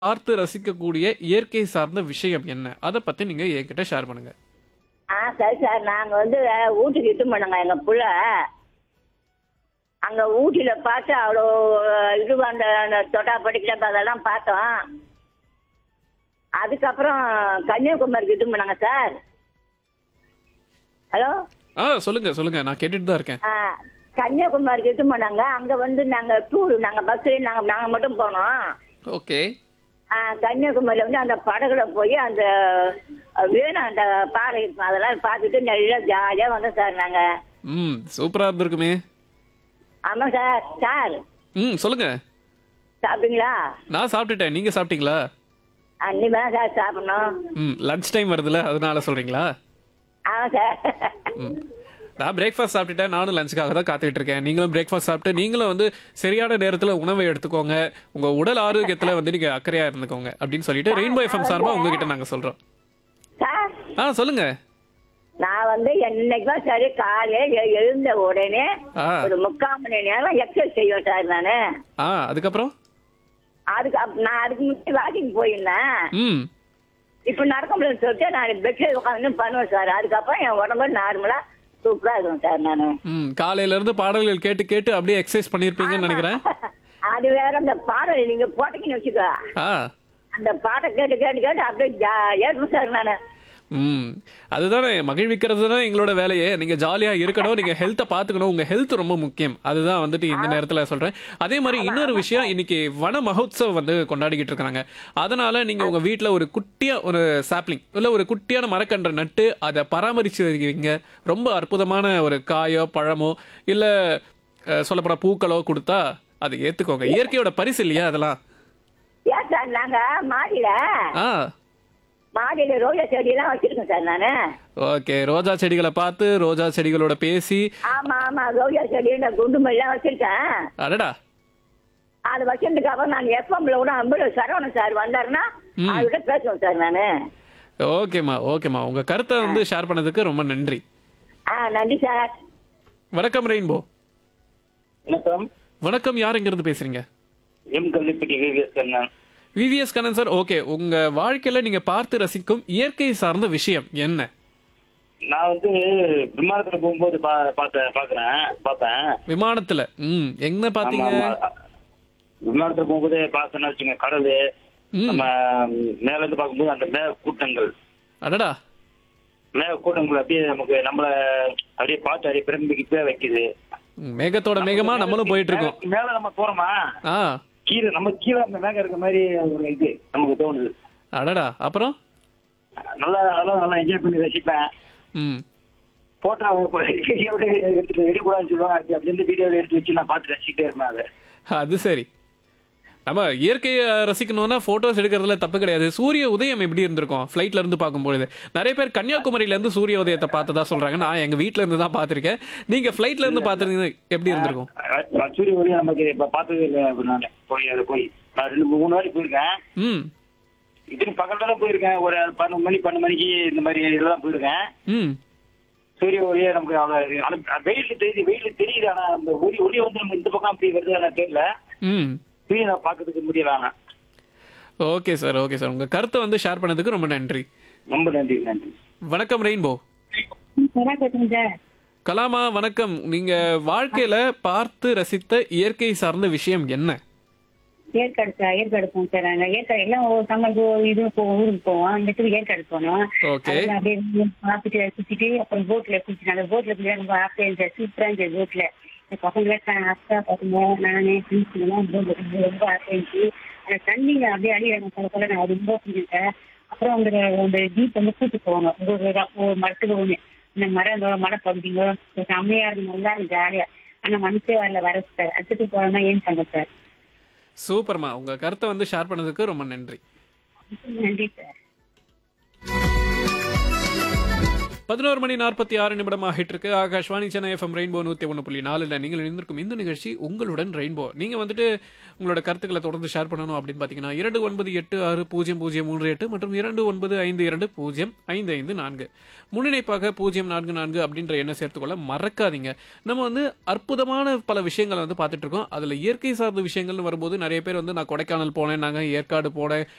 பார்த்து ரசிக்கக்கூடிய இயற்கை சார்ந்த விஷயம் என்ன அதை பத்தி நீங்க என்கிட்ட ஷேர் பண்ணுங்க ஆ சரி சார் நாங்க வந்து ஊட்டிக்கு இட்டு பண்ணோங்க எங்க புள்ள அங்க ஊட்டியில பார்த்து அவ்வளோ இது அந்த அந்த தொட்டா படிக்கிற அதெல்லாம் பார்த்தோம் அதுக்கப்புறம் கன்னியாகுமரிக்கு இட்டு பண்ணாங்க சார் ஹலோ ஆ சொல்லுங்க சொல்லுங்க நான் கேட்டுட்டு தான் இருக்கேன் ஆ கன்னியாகுமரிக்கு இட்டு பண்ணாங்க அங்க வந்து நாங்க டூர் நாங்க பஸ்ல நாங்க நாங்க மட்டும் போனோம் ஓகே ஆ, கன்னியாகுமரியில வந்து அந்த படகுல போய் அந்த வேணும் அந்த பாறை இருக்கும் அதெல்லாம் பார்த்துட்டு நல்லா ஜாலியா வந்தோம் சார் நாங்க ம் சூப்பரா இருந்திருக்குமே ஆமா சார் சார் ம் சொல்லுங்க சாப்பிட்டீங்களா நான் சாப்பிட்டுட்டேன் நீங்க சாப்பிட்டீங்களா அன்னி தான் சார் சாப்பிடணும் ம் லஞ்ச் டைம் வருதுல்ல அதனால சொல்றீங்களா ஆமா சார் ம் நான் பிரேக்ஃபாஸ்ட் சாப்பிட்டுட்டேன் நானும் லஞ்சுக்காக தான் காத்துக்கிட்டு இருக்கேன் நீங்களும் பிரேக்ஃபாஸ்ட் சாப்பிட்டு நீங்களும் வந்து சரியான நேரத்தில் உணவை எடுத்துக்கோங்க உங்க உடல் ஆரோக்கியத்தில் வந்து நீங்க அக்கறையா இருந்துக்கோங்க அப்படின்னு சொல்லிட்டு ரெயின்போ எஃப்எம் சார்பா உங்ககிட்ட நாங்க சொல்றோம் சார் ஆ சொல்லுங்க நான் வந்து என்னைக்கும் சரி காலையில எழுந்த உடனே ஆ ஒரு முக்கால் மணி நேரம் எக்ஸசைஸ் செய்வேன் சார் நானு ஆ அதுக்கப்புறம் அதுக்கு அப்- நான் அதுக்கு முன்னாடி வாக்கிங் போயிருந்தேன் ம் இப்ப நடக்க முடியும்னு சொல்லிட்டு நான் பெட்ல உட்காந்து பண்ணுவேன் சார் அதுக்கப்புறம் என் உடம்பு நார்மலா சூப்பரா இருக்கும் சார் நானு ம் காலையில இருந்து பாடல்கள் கேட்டு கேட்டு அப்படியே எக்ஸசைஸ் பண்ணியிருப்பீங்கன்னு நினைக்கிறேன் அது வேற அந்த பாடல் நீங்க போட்டீங்கன்னு வச்சுக்கோ ஆ அந்த பாட்டை கேட்டு கேட்டு கேட்டு அப்படியே ஜாலியா இருக்கும் சார் நானு ம் அதுதானே மகிழ்விக்கிறது தான் எங்களோட வேலையே நீங்க ஜாலியா இருக்கணும் நீங்க ஹெல்த்தை பாத்துக்கணும் உங்க ஹெல்த் ரொம்ப முக்கியம் அதுதான் வந்துட்டு இந்த நேரத்துல சொல்றேன் அதே மாதிரி இன்னொரு விஷயம் இன்னைக்கு வன மகோத்சவ் வந்து கொண்டாடிக்கிட்டு இருக்காங்க அதனால நீங்க உங்க வீட்ல ஒரு குட்டியா ஒரு சாப்லிங் இல்ல ஒரு குட்டியான மரக்கன்றை நட்டு அதை பராமரிச்சு வைங்க ரொம்ப அற்புதமான ஒரு காயோ பழமோ இல்ல அஹ், சொல்லப்போனா பூக்களோ கொடுத்தா அதை ஏத்துக்கோங்க இயற்கையோட பரிசு இல்லையா அதெல்லாம் ஏன் சார் நாங்க மாடியில ஆ மாடியில ரோஜா செடி எல்லாம் வச்சிருக்கோம் சார் நானு ஓகே ரோஜா செடிகளை பார்த்து ரோஜா செடிகளோட பேசி ஆமா ஆமா ரோஜா செடி இந்த குண்டு மல்லி எல்லாம் வச்சிருக்கேன் அடடா அது வச்சதுக்கு அப்புறம் நான் எஃப்எம்ல கூட அம்பது சரவணன் சார் வந்தாருன்னா அவர்கிட்ட பேசுவேன் சார் நானு ஓகேம்மா ஓகேம்மா உங்க கருத்தை வந்து ஷேர் பண்ணதுக்கு ரொம்ப நன்றி ஆ நன்றி சார் வணக்கம் ரெயின்போ வணக்கம் வணக்கம் யார் இங்க இருந்து பேசுறீங்க M Kallipatti VVS Kannan VVS Kannan sir okay உங்க வாழ்க்கையில நீங்க பார்த்து ரசிக்கும் இயற்கை சார்ந்த விஷயம் என்ன நான் வந்து விமானத்துல போகும்போது பா பார்த்தேன் பாக்குறேன் பார்த்தேன் விமானத்துல ம் எங்க ஆமா பாத்தீங்க ஆமா விமானத்துல போகும்போது பார்த்தேன்னு வச்சுங்க கடல் ம் நம்ம மேல இருந்து பார்க்கும்போது அந்த மேக கூட்டங்கள் அடடா மேக கூட்டங்கள் அப்படியே நமக்கு நம்மள அப்படியே பார்த்து அப்படியே பிரம்பிக்கிட்டே வைக்குது ம், மேகத்தோட மேகமா நம்மளும் போயிட்டு இருக்கோம் மேல- மேல நம்ம போறோமா ஆ கீழே நம்ம கீழே அந்த மேகம் இருக்க மாதிரி ஒரு இது நமக்கு தோணுது அடடா அப்புறம் நல்லா நல்லா நல்லா என்ஜாய் பண்ணி ரசிப்பேன் ம் போட்டோ வீடியோட எடுத்துட்டு எடுக்கூடாதுன்னு சொல்லுவாங்க அப்படின்னு வீடியோல எடுத்து வச்சு நான் பார்த்து ரசிக்கிட்டே இருப்பேன் அதை அது சரி நம்ம இயற்கையை ரசிக்கணும்னா போட்டோஸ் எடுக்கிறதுல தப்பு கிடையாது சூரிய உதயம் எப்படி இருந்திருக்கும் ஃப்ளைட்ல இருந்து பார்க்கும்பொழுது நிறைய பேர் கன்னியாகுமரியில இருந்து சூரிய உதயத்தை பார்த்ததா சொல்றாங்க நான் எங்க வீட்ல இருந்து தான் பார்த்திருக்கேன் நீங்க ஃப்ளைட்ல இருந்து பார்த்திருந்தீங்க எப்படி இருந்திருக்கும் அஹ் சூரிய ஒளி நமக்கு இப்ப பார்த்தது இல்லை நான் போய் அது போய் நான் ரெண்டு மூணு வாட்டி போயிருக்கேன் ம் இதுக்கு பக்கத்துல தான் போயிருக்கேன் ஒரு பன்னெண்டு மணி பன்னெண்டு மணிக்கு இந்த மாதிரி இதெல்லாம் போயிருக்கேன் ம் சூரிய ஒளியே நமக்கு அவ்வளவு ஆனா வெயில் தெரியுது வெயில் தெரியுது ஆனா அந்த ஒளி ஒளி வந்து நம்ம இந்த பக்கம் அப்படி வருது ஆனா தெரியல ம் சூரிய நான் பார்க்கறதுக்கு முடியல ஆனா ஓகே சார் ஓகே சார் உங்க கருத்தை வந்து ஷேர் பண்ணதுக்கு ரொம்ப நன்றி ரொம்ப நன்றி நன்றி வணக்கம் ரெயின்போ கலாமா வணக்கம் நீங்க வாழ்க்கையில பார்த்து ரசித்த இயற்கை சார்ந்த விஷயம் என்ன ஏற்காடு சார் ஏற்காடு போவோம் சார் நாங்க ஏற்காடு எல்லாம் ஒரு சம்மருக்கு இது போவோம் ஊருக்கு போவோம் இந்த இடத்துக்கு ஏற்காடு போனோம் ஓகே அதுல அப்படியே இருந்து பார்த்துட்டு சுத்திட்டு அப்புறம் போட்ல குளிச்சு அந்த போட்ல போய் ரொம்ப ஹாப்பியா இருந்துச்சு சூப்பரா இருந்துச்சு போட்ல இந்த பசங்க அக்கா பசங்க நானே ஃப்ரெண்ட்ஸ் எல்லாம் போட்ல போய் ரொம்ப ஹாப்பியா இருந்துச்சு அந்த தண்ணிங்க அப்படியே அடிக்கிறாங்க சொல்ல சொல்ல நான் ரொம்ப பிடிச்சிருக்கேன் அப்புறம் அந்த அந்த ஜீப் வந்து கூட்டு போவாங்க ஒரு ஒரு ஒரு மரத்துக்கு ஒண்ணு இந்த மரம் இந்த மரம் பகுதிங்க செம்மையா இருக்கு நல்லா இருக்கு ஜாலியா ஆனா மனசே வரல வர சார் அடுத்துட்டு போறோம்னா ஏன் சங்க சார் சூப்பர்மா உங்க கருத்தை வந்து ஷேர் பண்ணதுக்கு ரொம்ப நன்றி நன்றி சார் பதினோரு மணி நாற்பத்தி ஆறு நிமிடம் ஆகிட்டு இருக்கு ஆகாஷ்வாணி சென்னை எஃப்எம் ரெயின்போ நூத்தி ஒன்று புள்ளி நாலுல நீங்கள் இணைந்திருக்கும் இந்த நிகழ்ச்சி உங்களுடன் ரெயின்போ நீங்க வந்துட்டு உங்களோட கருத்துக்களை தொடர்ந்து ஷேர் பண்ணணும் அப்படின்னு பாத்தீங்கன்னா இரண்டு ஒன்பது எட்டு ஆறு பூஜ்ஜியம் பூஜ்ஜியம் மூன்று எட்டு மற்றும் இரண்டு ஒன்பது ஐந்து இரண்டு பூஜ்ஜியம் ஐந்து ஐந்து நான்கு முன்னிணைப்பாக பூஜ்ஜியம் நான்கு நான்கு அப்படின்ற எண்ணை சேர்த்துக்கொள்ள மறக்காதீங்க நம்ம வந்து அற்புதமான பல விஷயங்களை வந்து பார்த்துட்டு இருக்கோம் அதுல இயற்கை சார்ந்த விஷயங்கள்னு வரும்போது நிறைய பேர் வந்து நான் கொடைக்கானல் போனேன் நாங்க ஏற்காடு போனேன்